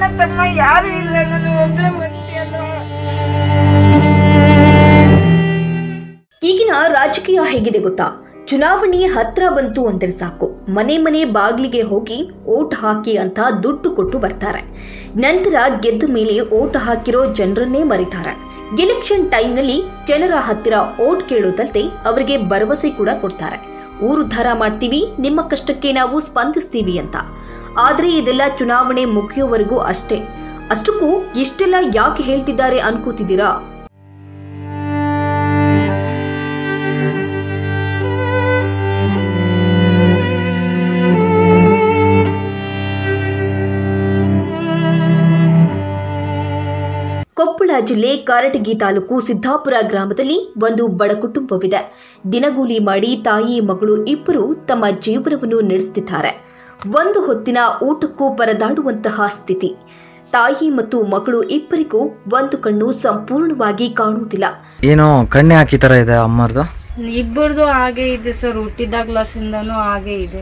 ತಮ್ಮ ಯಾರು ಇಲ್ಲ ನಾನು ಒಬ್ಳೆ ಒಂಟಿ ಅಲ್ವಾ ಈಗಿನ ರಾಜಕೀಯ ಹೇಗಿದೆ ಗೊತ್ತಾ ಚುನಾವಣೆ ಹತ್ರ ಬಂತು ಅಂದರೆ ಸಾಕು ಮನೆ ಮನೆ ಬಾಗಿಲಿಗೆ ಹೋಗಿ ಓಟ್ ಹಾಕಿ ಅಂತ ದುಡ್ಡು ಕೊಟ್ಟು ಬರ್ತಾರೆ ನಂತರ ಗೆದ್ದ ಮೇಲೆ ಓಟ್ ಹಾಕಿರೋ ಜನರನ್ನೇ ಮರಿತಾರೆ ಎಲೆಕ್ಷನ್ ಟೈಮ್ನಲ್ಲಿ ಜನರ ಹತ್ತಿರ ಓಟ್ ಕೇಳೋದಲ್ಲದೆ ಅವರಿಗೆ ಭರವಸೆ ಕೂಡ ಕೊಡ್ತಾರೆ ಊರುದ್ಧಾರ ಮಾಡ್ತೀವಿ ನಿಮ್ಮ ಕಷ್ಟಕ್ಕೆ ನಾವು ಸ್ಪಂದಿಸ್ತೀವಿ ಅಂತ ಆದ್ರೆ ಇದೆಲ್ಲ ಚುನಾವಣೆ ಮುಗಿಯೋವರೆಗೂ ಅಷ್ಟೇ ಅಷ್ಟಕ್ಕೂ ಇಷ್ಟೆಲ್ಲ ಯಾಕೆ ಹೇಳ್ತಿದ್ದಾರೆ ಅನ್ಕೋತಿದ್ದೀರಾ ಕೊಪ್ಪಳ ಜಿಲ್ಲೆ ಕಾರಟಗಿ ತಾಲೂಕು ಸಿದ್ದಾಪುರ ಗ್ರಾಮದಲ್ಲಿ ಒಂದು ಬಡ ಕುಟುಂಬವಿದೆ ದಿನಗೂಲಿ ಮಾಡಿ ತಾಯಿ ಮಗಳು ಇಬ್ಬರು ತಮ್ಮ ಜೀವನವನ್ನು ನಡೆಸುತ್ತಿದ್ದಾರೆ ಒಂದು ಹೊತ್ತಿನ ಊಟಕ್ಕೂ ಪರದಾಡುವಂತಹ ಸ್ಥಿತಿ ತಾಯಿ ಮತ್ತು ಮಗಳು ಇಬ್ಬರಿಗೂ ಒಂದು ಕಣ್ಣು ಸಂಪೂರ್ಣವಾಗಿ ಕಾಣುವುದಿಲ್ಲ ಏನೋ ಕಣ್ಣೆ ಹಾಕಿ ತರ ಇದೆ ಅಮ್ಮರ್ದು ಇಬ್ಬರದು ಹಾಗೆ ಇದೆ ಸರ್ ಹುಟ್ಟಿದಾಗ್ಲಾಸಿಂದನೂ ಹಾಗೆ ಇದೆ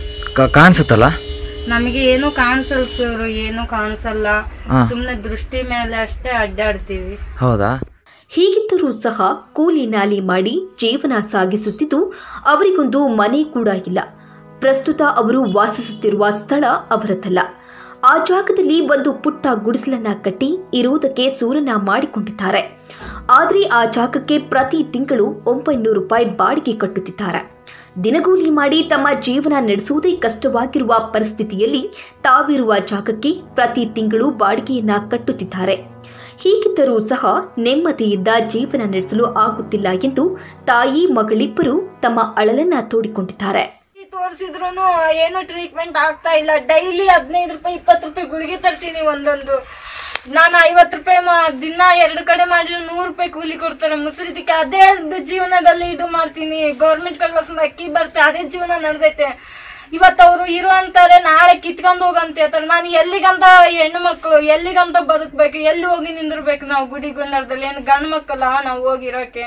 ಕ- ಕಾಣಿಸುತ್ತಲ್ಲ ನಮಗೆ ಏನು ಕಾಣಿಸಲ್ಲ ಸರ್ ಏನು ಕಾಣಿಸಲ್ಲ ಹಾ. ಸುಮ್ನೆ ದೃಷ್ಟಿ ಮೇಲೆ ಅಷ್ಟೇ ಅಡ್ಡಾಡ್ತೀವಿ ಹೌದಾ ಹೀಗಿದ್ದರೂ ಸಹ ಕೂಲಿ ನಾಲಿ ಮಾಡಿ ಜೀವನ ಸಾಗಿಸುತ್ತಿದ್ದು ಅವರಿಗೊಂದು ಮನೆ ಕೂಡ ಇಲ್ಲ ಪ್ರಸ್ತುತ ಅವರು ವಾಸಿಸುತ್ತಿರುವ ಸ್ಥಳ ಅವರದಲ್ಲ ಆ ಜಾಗದಲ್ಲಿ ಒಂದು ಪುಟ್ಟ ಗುಡಿಸಲನ್ನ ಕಟ್ಟಿ ಇರುವುದಕ್ಕೆ ಸೂರನ ಮಾಡಿಕೊಂಡಿದ್ದಾರೆ ಆದರೆ ಆ ಜಾಗಕ್ಕೆ ಪ್ರತಿ ತಿಂಗಳು ಒಂಬೈನೂರು ರೂಪಾಯಿ ಬಾಡಿಗೆ ಕಟ್ಟುತ್ತಿದ್ದಾರೆ ದಿನಗೂಲಿ ಮಾಡಿ ತಮ್ಮ ಜೀವನ ನಡೆಸುವುದೇ ಕಷ್ಟವಾಗಿರುವ ಪರಿಸ್ಥಿತಿಯಲ್ಲಿ ತಾವಿರುವ ಜಾಗಕ್ಕೆ ಪ್ರತಿ ತಿಂಗಳು ಬಾಡಿಗೆಯನ್ನ ಕಟ್ಟುತ್ತಿದ್ದಾರೆ ಹೀಗಿದ್ದರೂ ಸಹ ನೆಮ್ಮದಿಯಿಂದ ಜೀವನ ನಡೆಸಲು ಆಗುತ್ತಿಲ್ಲ ಎಂದು ತಾಯಿ ಮಗಳಿಬ್ಬರು ತಮ್ಮ ಅಳಲನ್ನ ತೋಡಿಕೊಂಡಿದ್ದಾರೆ ತೋರಿಸಿದ್ರು ಏನು ಟ್ರೀಟ್ಮೆಂಟ್ ಆಗ್ತಾ ಇಲ್ಲ ಡೈಲಿ ಹದಿನೈದು ರೂಪಾಯಿ ಇಪ್ಪತ್ತು ರೂಪಾಯಿ ಗುಳಿಗೆ ತರ್ತೀನಿ ಒಂದೊಂದು ನಾನು ಐವತ್ತು ರೂಪಾಯಿ ಮಾ ದಿನ ಎರಡು ಕಡೆ ಮಾಡಿದ್ರೆ ನೂರು ರೂಪಾಯಿ ಕೂಲಿ ಕೊಡ್ತಾರೆ ಮುಸುರಿದಕ್ಕೆ ಅದೇ ಒಂದು ಜೀವನದಲ್ಲಿ ಇದು ಮಾಡ್ತೀನಿ ಗೌರ್ಮೆಂಟ್ ಕಳ್ಸಿಂದ ಅಕ್ಕಿ ಬರುತ್ತೆ ಅದೇ ಜೀವನ ನಡೆದೈತೆ ಇವತ್ತು ಅವರು ಇರು ಅಂತಾರೆ ನಾಳೆ ಕಿತ್ಕೊಂಡು ಹೋಗಂತ ಹೇಳ್ತಾರೆ ನಾನು ಎಲ್ಲಿಗಂತ ಹೆಣ್ಣು ಮಕ್ಕಳು ಎಲ್ಲಿಗಂತ ಬದುಕ್ಬೇಕು ಎಲ್ಲಿ ಹೋಗಿ ನಿಂದಿರ್ಬೇಕು ನಾವು ಗುಡಿ ಗುಂಡಾರದಲ್ಲಿ ಏನು ಗಂಡು ಮಕ್ಕಳ ನಾವು ಹೋಗಿರೋಕೆ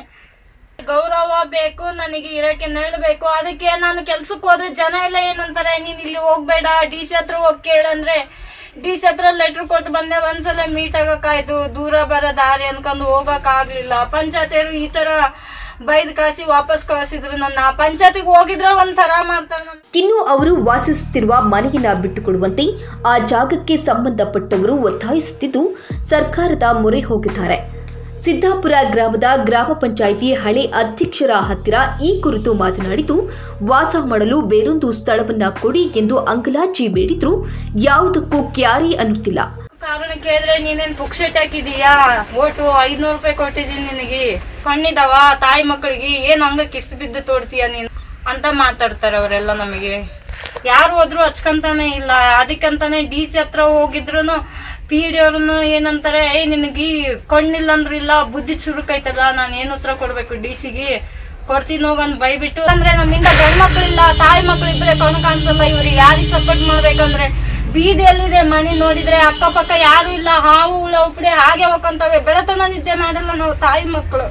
ಗೌರವ ಬೇಕು ನನಗೆ ಇರಕ್ಕೆ ಬೇಕು ಅದಕ್ಕೆ ನಾನು ಕೆಲ್ಸಕ್ಕೆ ಹೋದ್ರೆ ಜನ ಎಲ್ಲ ಏನಂತಾರೆ ನೀನ್ ಇಲ್ಲಿ ಹೋಗ್ಬೇಡ ಡಿ ಸಿ ಹತ್ರ ಹೋಗಿ ಕೇಳಂದ್ರೆ ಡಿ ಸಿ ಹತ್ರ ಲೆಟರ್ ಕೊಟ್ಟು ಬಂದೆ ಒಂದ್ಸಲ ಮೀಟ್ ಆಗಕ್ಕಾಯ್ತು ದೂರ ಬರೋ ದಾರಿ ಅನ್ಕೊಂಡು ಹೋಗಕ್ ಆಗ್ಲಿಲ್ಲ ಪಂಚಾಯತಿಯರು ಈ ತರ ಬೈದ್ ಕಾಸಿ ವಾಪಸ್ ಕಳಿಸಿದ್ರು ನನ್ನ ಪಂಚಾಯತಿಗೆ ಹೋಗಿದ್ರೆ ಒಂಥರ ಮಾಡ್ತಾರೆ ನಮ್ ಇನ್ನು ಅವರು ವಾಸಿಸುತ್ತಿರುವ ಮನೆಯನ್ನ ಬಿಟ್ಟುಕೊಡುವಂತೆ ಆ ಜಾಗಕ್ಕೆ ಸಂಬಂಧಪಟ್ಟವರು ಒತ್ತಾಯಿಸುತ್ತಿದ್ದು ಸರ್ಕಾರದ ಮೊರೆ ಹೋಗಿದ್ದಾರೆ ಸಿದ್ದಾಪುರ ಗ್ರಾಮದ ಗ್ರಾಮ ಪಂಚಾಯಿತಿ ಹಳೆ ಅಧ್ಯಕ್ಷರ ಹತ್ತಿರ ಈ ಕುರಿತು ಮಾತನಾಡಿದ್ದು ವಾಸ ಮಾಡಲು ಬೇರೊಂದು ಸ್ಥಳವನ್ನ ಕೊಡಿ ಎಂದು ಅಂಗಲಾಚಿ ಬೇಡಿದ್ರು ಯಾವುದಕ್ಕೂ ಕ್ಯಾರಿ ಅನ್ನುತ್ತಿಲ್ಲ ಕಾರಣ ಕೇಳಿದ್ರೆ ನೀನೇನ್ ಪುಕ್ಷೆಟ್ ಹಾಕಿದೀಯಾ ಓಟು ಐದ್ನೂರು ರೂಪಾಯಿ ಕೊಟ್ಟಿದೀನಿ ನಿನಗೆ ಕಣ್ಣಿದಾವ ತಾಯಿ ಮಕ್ಕಳಿಗೆ ಏನ್ ಹಂಗ ಕಿಸ್ತು ಬಿದ್ದು ತೋಡ್ತೀಯ ನೀನು ಅಂತ ಮಾತಾಡ್ತಾರೆ ಅವರೆಲ್ಲ ನಮಗೆ ಯಾರು ಹೋದ್ರು ಹಚ್ಕಂತಾನೆ ಇಲ್ಲ ಅದಕ್ಕಂತಾನೆ ಡಿ ಸಿ ಹತ್ರ ಹೋಗಿದ್ರು ಪಿ ಡಿ ಅವ್ರನ್ನು ಏನಂತಾರೆ ಏ ನಿನಗೆ ಕಣ್ಣಿಲ್ಲ ಅಂದ್ರೂ ಇಲ್ಲ ಬುದ್ಧಿ ಚುರುಕೈತಲ್ಲ ನಾನು ಏನ್ ಉತ್ತರ ಕೊಡ್ಬೇಕು ಡಿ ಸಿಗೆ ಕೊಡ್ತೀನಿ ಹೋಗಂದ್ ಬೈಬಿಟ್ಟು ಅಂದ್ರೆ ನಮ್ಮಿಂದ ಗಂಡ್ ಮಕ್ಳಿಲ್ಲ ತಾಯಿ ಮಕ್ಳು ಇದ್ರೆ ಕಣ್ಣು ಕಾಣಿಸಲ್ಲ ಇವ್ರಿಗೆ ಯಾರಿಗ್ ಸಪೋರ್ಟ್ ಮಾಡ್ಬೇಕಂದ್ರೆ ಬೀದಿಯಲ್ಲಿದೆ ಮನೆ ನೋಡಿದ್ರೆ ಅಕ್ಕಪಕ್ಕ ಯಾರು ಇಲ್ಲ ಹಾವು ಹುಳ ಉಪ್ಪಡೆ ಹಾಗೆ ಹೋಗ್ಕೊಂತವೆ ಬೆಳತನ ನಿದ್ದೆ ಮಾಡಲ್ಲ ನಾವು ತಾಯಿ ಮಕ್ಕಳು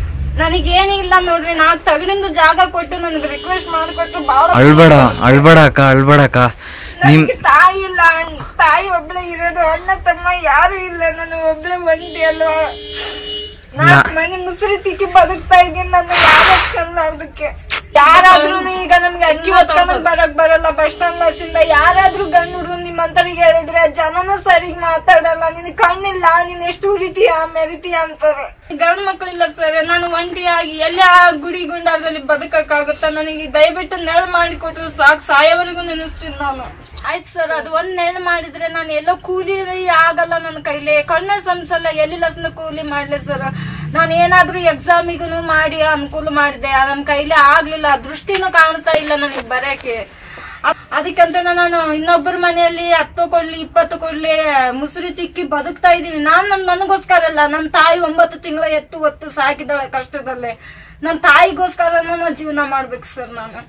ನನಗೇನು ಇಲ್ಲ ನೋಡ್ರಿ ನಾಲ್ಕು ತಗಡಿಂದು ಜಾಗ ಕೊಟ್ಟು ನನಗೆ ರಿಕ್ವೆಸ್ಟ್ ಮಾಡಿಕೊಟ್ಟು ಬಹಳ ಅಳ್ಬೇಡ ಅಳ್ಬೇಡ ಅಕ್ಕ ಅಳ್ಬೇಡ ಅಕ್ಕ ನಿಮ್ ನನಗೆ ತಾಯಿ ಇಲ್ಲ ಅಣ್ಣ- ತಾಯಿ ಒಬ್ಳೆ ಇರೋದು ಅಣ್ಣ ತಮ್ಮ ಯಾರು ಇಲ್ಲ ನಾನು ಒಬ್ಳೆ ಒಂಟಿ ಅಲ್ವಾ ನಾಲ್ಕು ಮನೆ ಮುಸುರಿ ತಿಕ್ಕಿ ಬದುಕ್ತಾ ಇದ್ದೀನಿ ನಾನು ಯಾರಕ್ಕೆ ಯಾರಾದ್ರೂ ಈಗ ನಮ್ಗೆ ಅಕ್ಕಿ ಹೊತ್ಕೊಂಡ್ ಬರಕ್ ಬರಲ್ಲ ಬಸ್ ಸ್ಟಾಂಡ್ ಬಸ್ಸಿಂದ ಯಾರಾದ್ರೂ ಗಂಡು ನಿಮ್ಮಂತರಿಗೆ ಹೇಳಿದ್ರೆ ಜನನು ಸರಿಗ್ ಮಾತಾಡಲ್ಲ ನಿನ್ ಕಣ್ಣಿಲ್ಲ ನೀನ್ ಎಷ್ಟು ಉರಿತೀಯ ಮೆರಿತೀಯ ಅಂತಾರೆ ಗಂಡ್ ಮಕ್ಳಿಲ್ಲ ಸರ್ ನಾನು ಒಂಟಿಯಾಗಿ ಎಲ್ಲಿ ಆ ಗುಡಿ ಗುಂಡಾರದಲ್ಲಿ ಬದುಕಕ್ಕಾಗುತ್ತಾ ನನಗೆ ದಯವಿಟ್ಟು ನೆರಳು ಮಾಡಿ ಕೊಟ್ರು ಸಾಕು ಸಾಯೋವರೆಗೂ ನೆನೆಸ್ತೀನಿ ನಾನು ಆಯ್ತು ಸರ್ ಅದು ಒಂದ್ ನೆರಳು ಮಾಡಿದ್ರೆ ನಾನು ಎಲ್ಲೋ ಕೂಲಿ ಆಗಲ್ಲ ನನ್ನ ಕೈಲಿ ಕಣ್ಣ ಸಂಸಲ್ಲ ಎಲ್ಲಿ ಲಸನ ಕೂಲಿ ಮಾಡ್ಲಿ ಸರ್ ನಾನು ಏನಾದ್ರೂ ಎಕ್ಸಾಮಿಗೂ ಮಾಡಿ ಅನುಕೂಲ ಮಾಡಿದೆ ನನ್ನ ಕೈಲಿ ಆಗ್ಲಿಲ್ಲ ದೃಷ್ಟಿನೂ ಕಾಣ್ತಾ ಇಲ್ಲ ನನಗೆ ಬರಕ್ಕೆ ಅ- ಅದಕ್ಕಂತ ನಾನು ಇನ್ನೊಬ್ಬರ ಮನೆಯಲ್ಲಿ ಹತ್ತು ಕೊಡ್ಲಿ ಇಪ್ಪತ್ತು ಕೊಡ್ಲಿ ಮುಸುರಿ ತಿಕ್ಕಿ ಬದುಕ್ತಾ ಇದ್ದೀನಿ ನಾನ್ ನನ್ ನನಗೋಸ್ಕರ ಅಲ್ಲ ನನ್ನ ತಾಯಿ ಒಂಬತ್ತು ತಿಂಗಳ ಎತ್ತು ಹೊತ್ತು ಸಾಕಿದಾಳೆ ಕಷ್ಟದಲ್ಲೇ ನನ್ನ ತಾಯಿಗೋಸ್ಕರ ನಾನು ಜೀವನ ಮಾಡ್ಬೇಕು ಸರ್ ನಾನು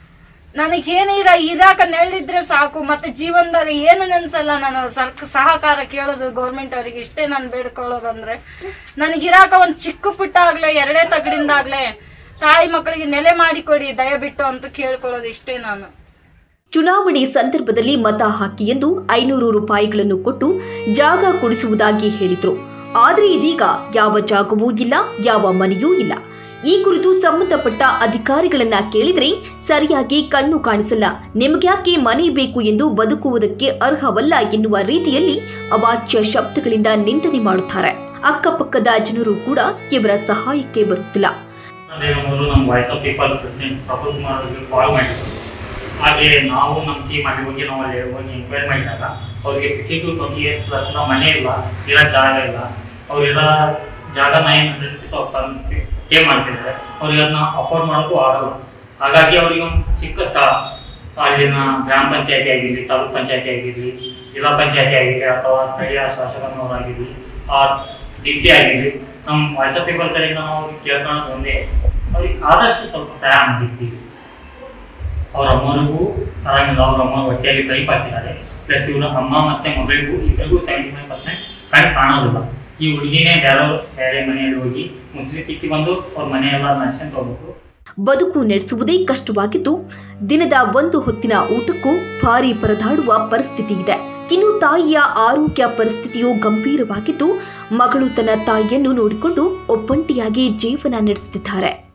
ನನಗೇನು ಇರ ಇರಾಕ ನೆರಳಿದ್ರೆ ಸಾಕು ಮತ್ತೆ ಜೀವನದಾಗ ಏನು ನೆನ್ಸಲ್ಲ ನಾನು ಸರ್ಕ ಸಹಕಾರ ಕೇಳೋದು ಗೌರ್ಮೆಂಟ್ ಅವರಿಗೆ ಇಷ್ಟೇ ನಾನು ಬೇಡ್ಕೊಳ್ಳೋದಂದ್ರೆ ನನಗೆ ಇರಾಕ ಒಂದ್ ಚಿಕ್ಕ ಪುಟ್ಟ ಆಗ್ಲೇ ಎರಡೇ ತಗಡಿಂದಾಗ್ಲೇ ತಾಯಿ ಮಕ್ಕಳಿಗೆ ನೆಲೆ ಮಾಡಿಕೊಡಿ ದಯವಿಟ್ಟು ಅಂತ ಕೇಳ್ಕೊಳ್ಳೋದು ಇಷ್ಟೇ ನಾನು ಚುನಾವಣೆ ಸಂದರ್ಭದಲ್ಲಿ ಮತ ಹಾಕಿ ಎಂದು ಐನೂರು ರೂಪಾಯಿಗಳನ್ನು ಕೊಟ್ಟು ಜಾಗ ಕೊಡಿಸುವುದಾಗಿ ಹೇಳಿದ್ರು ಆದರೆ ಇದೀಗ ಯಾವ ಜಾಗವೂ ಇಲ್ಲ ಯಾವ ಮನೆಯೂ ಇಲ್ಲ ಈ ಕುರಿತು ಸಂಬಂಧಪಟ್ಟ ಅಧಿಕಾರಿಗಳನ್ನ ಕೇಳಿದ್ರೆ ಸರಿಯಾಗಿ ಕಣ್ಣು ಕಾಣಿಸಲ್ಲ ನಿಮಗ್ಯಾಕೆ ಮನೆ ಬೇಕು ಎಂದು ಬದುಕುವುದಕ್ಕೆ ಅರ್ಹವಲ್ಲ ಎನ್ನುವ ರೀತಿಯಲ್ಲಿ ಅವಾಚ್ಯ ಶಬ್ದಗಳಿಂದ ನಿಂದನೆ ಮಾಡುತ್ತಾರೆ ಅಕ್ಕಪಕ್ಕದ ಜನರು ಕೂಡ ಇವರ ಸಹಾಯಕ್ಕೆ ಬರುತ್ತಿಲ್ಲ ಅದೇ ಅವರು ನಮ್ಮ voice of people president Praful Kumar ಅವರಿಗೆ ಕಾಲ್ ಮಾಡಿದ್ರು ಹಾಗೆ ನಾವು ನಮ್ಮ ಟೀಮ್ ಅಲ್ಲಿ ಹೋಗಿ ನಾವು ಅಲ್ಲಿ ಹೋಗಿ ಎಂಕ್ವೈರಿ ಮಾಡಿದಾಗ ಅವ್ರಿಗೆ fifty to twenty years plus ಮನೆ ಇಲ್ಲ ಇರೋ ಜಾಗ ಇಲ್ಲ ಅವರಿರೋ ಜಾಗ ನೈನ್ ಹಂಡ್ರೆಡ್ ರುಪೀಸ್ ಅವ್ರು ಪೇ ಮಾಡ್ತಿದ್ದಾರೆ ಅವ್ರಿಗೆ ಅದನ್ನ ಅಫೋರ್ಡ್ ಮಾಡೋಕ್ಕೂ ಆಗಲ್ಲ ಹಾಗಾಗಿ ಅವರಿಗೆ ಒಂದು ಚಿಕ್ಕ ಸ್ಥಳ ಅಲ್ಲಿನ ಗ್ರಾಮ ಪಂಚಾಯತಿ ಆಗಿರಲಿ ತಾಲೂಕ್ ಪಂಚಾಯತಿ ಆಗಿರಲಿ ಜಿಲ್ಲಾ ಪಂಚಾಯತಿ ಆಗಿರಲಿ ಅಥವಾ ಸ್ಥಳೀಯ ಶಾಸಕನವರಾಗಿರಲಿ ಆ ಡಿ ಸಿ ಆಗಿರಲಿ ನಮ್ಮ ವಾಯ್ಸ್ ಆಫ್ ಪೀಪಲ್ ಕಡೆಯಿಂದ ನಾವು ಅವ್ರಿಗೆ ಕೇಳ್ಕೊಳ್ಳೋದು ಒಂದೇ ಅವ್ರಿಗೆ ಆದಷ್ಟು ಸ್ವಲ್ಪ ಸಹಾಯ ಮಾಡಿ ಪ್ಲೀಸ್ ಅವ್ರ ಅಮ್ಮನಿಗೂ ಆರಾಮಿಲ್ಲ ಅವ್ರ ಅಮ್ಮ ಹೊಟ್ಟೆಯಲ್ಲಿ ಕೈ ಹಾಕಿದ್ದಾರೆ ಪ್ಲಸ್ ಇವ್ರ ಅಮ್ಮ ಮತ್ತೆ ಮಗಳಿಗೂ ಇಬ್ಬರಿಗೂ ಸೆವೆಂಟಿ ಫೈವ್ ಪರ್ಸೆಂಟ್ ಕಣ್ಣು ಕಾಣೋದಿಲ್ಲ ಈ ಹುಡುಗಿನೇ ಬೇರೆ ಬೇರೆ ಮನೆಯಲ್ಲಿ ಹೋಗಿ ಮುಸ್ಲಿ ತಿಕ್ಕಿ ಬಂದು ಅವ್ರ ಮನೆಯೆಲ್ಲ ನಡ್ಸ್ಕೊಂತ ಹೋಗ್ಬೇಕು ಬದುಕು ನಡೆಸುವುದೇ ಕಷ್ಟವಾಗಿದ್ದು ದಿನದ ಒಂದು ಹೊತ್ತಿನ ಊಟಕ್ಕೂ ಭಾರಿ ಪರದಾಡುವ ಪರಿಸ್ಥಿತಿ ಇದೆ ಇನ್ನು ತಾಯಿಯ ಆರೋಗ್ಯ ಪರಿಸ್ಥಿತಿಯು ಗಂಭೀರವಾಗಿದ್ದು ಮಗಳು ತನ್ನ ತಾಯಿಯನ್ನು ನೋಡಿಕೊಂಡು ಒಬ್ಬಂಟಿಯಾಗಿ ಜೀವನ ನಡೆಸುತ್ತಿದ್ದಾರೆ